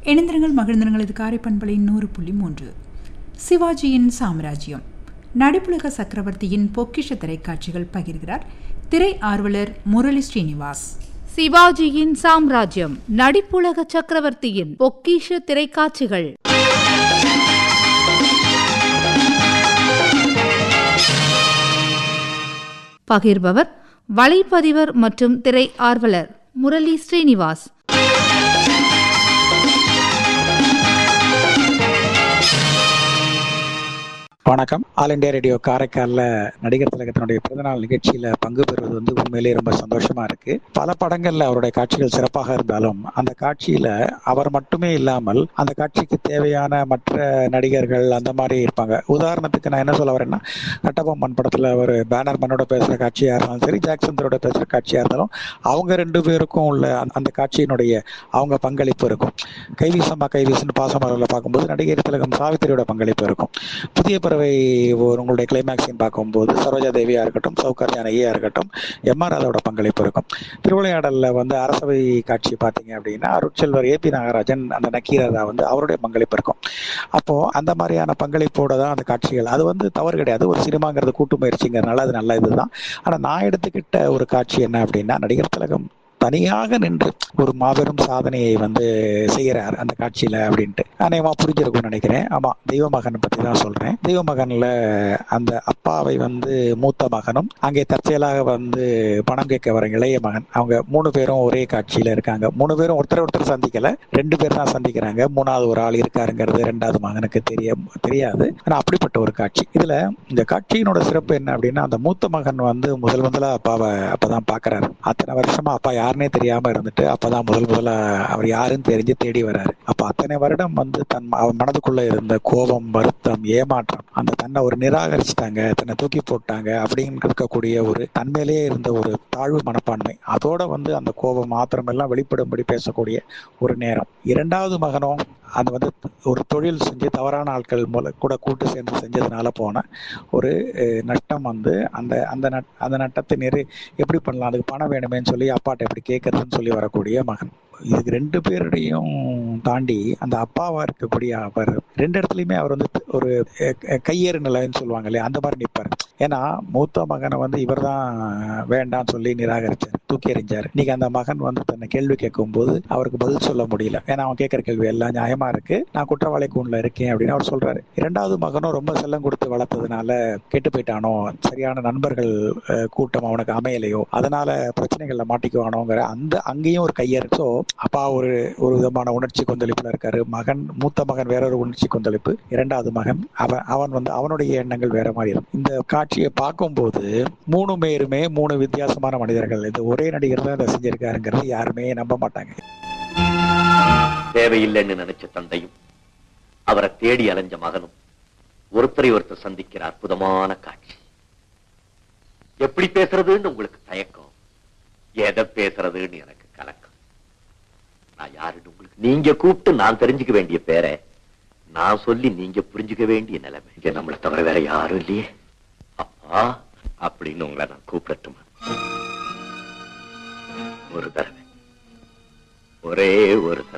இணைந்திரங்கள் மகிழ்ந்திரங்கள் இது காரைப்பண்பலின் நூறு புள்ளி மூன்று சிவாஜியின் சாம்ராஜ்யம் நடிப்புலக சக்கரவர்த்தியின் பொக்கிஷ திரைக்காட்சிகள் பகிர்கிறார் திரை ஆர்வலர் முரளி ஸ்ரீனிவாஸ் சிவாஜியின் சாம்ராஜ்யம் நடிப்புலக சக்கரவர்த்தியின் பொக்கிஷ திரைக்காட்சிகள் பகிர்பவர் வலைப்பதிவர் மற்றும் திரை ஆர்வலர் முரளி ஸ்ரீனிவாஸ் வணக்கம் ஆல் இண்டியா ரேடியோ காரைக்காலில் நடிகர் திலகத்தினுடைய பிறந்தநாள் நிகழ்ச்சியில் பங்கு பெறுவது வந்து உண்மையிலேயே ரொம்ப சந்தோஷமா இருக்கு பல படங்கள்ல அவருடைய காட்சிகள் சிறப்பாக இருந்தாலும் அந்த காட்சியில அவர் மட்டுமே இல்லாமல் அந்த காட்சிக்கு தேவையான மற்ற நடிகர்கள் அந்த மாதிரி இருப்பாங்க உதாரணத்துக்கு நான் என்ன சொல்ல வரேன்னா கட்டபொம்மன் படத்துல ஒரு பேனர் மன்னோட பேசுற காட்சியா இருந்தாலும் சரி ஜாக்சந்தரோட பேசுற காட்சியா இருந்தாலும் அவங்க ரெண்டு பேருக்கும் உள்ள அந்த- அந்த காட்சியினுடைய அவங்க பங்களிப்பு இருக்கும் கைவீசம்மா கைவீசன்னு பாசமலர்ல பார்க்கும்போது நடிகர் திலகம் சாவித்திரியோட பங்களிப்பு இருக்கும் புதிய பறவை ஒரு உங்களுடைய கிளைமேக்ஸின் பார்க்கும்போது சரோஜா தேவியா இருக்கட்டும் சௌகர் ஜானகியா இருக்கட்டும் எம்ஆர் ராதாவோட பங்களிப்பு இருக்கும் திருவிளையாடல்ல வந்து அரசவை காட்சி பார்த்தீங்க அப்படின்னா அருட்செல்வர் ஏபி நாகராஜன் அந்த நக்கீரதா வந்து அவருடைய பங்களிப்பு இருக்கும் அப்போ அந்த மாதிரியான பங்களிப்போட தான் அந்த காட்சிகள் அது வந்து தவறு கிடையாது ஒரு சினிமாங்கிறது கூட்டு முயற்சிங்கிறதுனால அது நல்ல இதுதான் ஆனா நான் எடுத்துக்கிட்ட ஒரு காட்சி என்ன அப்படின்னா நடிகர் திலகம் தனியாக நின்று ஒரு மாபெரும் சாதனையை வந்து செய்யறார் அந்த காட்சியில அப்படின்ட்டு அநேகமா புரிஞ்சிருக்கும்னு நினைக்கிறேன் ஆமா தெய்வ மகன் பத்தி தான் சொல்றேன் தெய்வ மகன்ல அந்த அப்பாவை வந்து மூத்த மகனும் அங்கே தற்செயலாக வந்து பணம் கேட்க வர இளைய மகன் அவங்க மூணு பேரும் ஒரே காட்சியில இருக்காங்க மூணு பேரும் ஒருத்தர் ஒருத்தர் சந்திக்கல ரெண்டு பேர் தான் சந்திக்கிறாங்க மூணாவது ஒரு ஆள் இருக்காருங்கிறது ரெண்டாவது மகனுக்கு தெரிய தெரியாது ஆனா அப்படிப்பட்ட ஒரு காட்சி இதுல இந்த காட்சியினோட சிறப்பு என்ன அப்படின்னா அந்த மூத்த மகன் வந்து முதல் முதலா அப்பாவை அப்பதான் பாக்குறாரு அத்தனை வருஷமா அப்பா யாருன்னே தெரியாம இருந்துட்டு அப்பதான் முதல் முதலா அவர் யாருன்னு தெரிஞ்சு தேடி வர்றாரு அப்ப அத்தனை வருடம் வந்து தன் ம- அவன் மனதுக்குள்ள இருந்த கோபம் வருத்தம் ஏமாற்றம் அந்த தன்னை ஒரு நிராகரிச்சுட்டாங்க தன்னை தூக்கி போட்டாங்க அப்படின்னு இருக்கக்கூடிய ஒரு தன்மையிலேயே இருந்த ஒரு தாழ்வு மனப்பான்மை அதோட வந்து அந்த கோபம் ஆத்திரம் எல்லாம் வெளிப்படும்படி பேசக்கூடிய ஒரு நேரம் இரண்டாவது மகனும் அது வந்து ஒரு தொழில் செஞ்சு தவறான ஆட்கள் மூல கூட கூட்டு சேர்ந்து செஞ்சதுனால போன ஒரு அஹ், நஷ்டம் வந்து அந்த அந்த நட் அந்த நட்டத்தை நிறை எப்படி பண்ணலாம் அதுக்கு பணம் வேணுமேன்னு சொல்லி அப்பாட்ட எப்படி கேட்கறதுன்னு சொல்லி வரக்கூடிய மகன் இதுக்கு ரெண்டு பேருடையும் தாண்டி அந்த அப்பாவா இருக்கக்கூடிய அவர் ரெண்டு இடத்துலயுமே அவர் வந்து ஒரு அஹ், அஹ், கையேறு நிலைன்னு சொல்லுவாங்க இல்லையா அந்த மாதிரி நிப்பாரு ஏன்னா மூத்த மகனை வந்து இவர்தான் வேண்டாம்னு சொல்லி நிராகரிச்சார் தூக்கி எறிஞ்சார் இன்னைக்கு அந்த மகன் வந்து தன்னை கேள்வி கேட்கும் போது அவருக்கு பதில் சொல்ல முடியல ஏன்னா அவன் கேட்கிற கேள்வி எல்லாம் நியாயமா இருக்கு நான் குற்றவாளி கூண்டில் இருக்கேன் அப்படின்னு அவர் சொல்றாரு இரண்டாவது மகனும் ரொம்ப செல்லம் கொடுத்து வளர்த்ததுனால கெட்டு போயிட்டானோ சரியான நண்பர்கள் அஹ், கூட்டம் அவனுக்கு அமையலையோ அதனால பிரச்சனைகள்ல மாட்டிக்குவானோங்கிற அந்த அங்கேயும் ஒரு கையறு ஸோ அப்பா ஒரு ஒரு விதமான உணர்ச்சி கொந்தளிப்புல இருக்காரு மகன் மூத்த மகன் வேற ஒரு உணர்ச்சி கொந்தளிப்பு இரண்டாவது மகன் அவன் அவன் வந்து அவனுடைய எண்ணங்கள் வேற மாதிரி இருக்கும் இந்த காட்சியை பார்க்கும்போது மூணு பேருமே மூணு வித்தியாசமான மனிதர்கள் இது ஒரே நடிகர் தான் இதை செஞ்சிருக்காருங்கிறது யாருமே நம்ப மாட்டாங்க தேவையில்லைன்னு நினைச்ச தந்தையும் அவரை தேடி அலைஞ்ச மகனும் ஒருத்தரை ஒருத்தர் சந்திக்கிற அற்புதமான காட்சி எப்படி பேசுறதுன்னு உங்களுக்கு தயக்கம் எதை பேசுறதுன்னு எனக்கு கலக்கம் நான் யாருன்னு உங்களுக்கு நீங்க கூப்பிட்டு நான் தெரிஞ்சுக்க வேண்டிய பேரை நான் சொல்லி நீங்க புரிஞ்சுக்க வேண்டிய நிலைமை இங்க நம்மளை தவிர வேற யாரும் இல்லையே அப்பா அப்படின்னு உங்களை நான் கூப்பிடட்டுமா ஒரு தடவை ஒரே ஒரு தடவை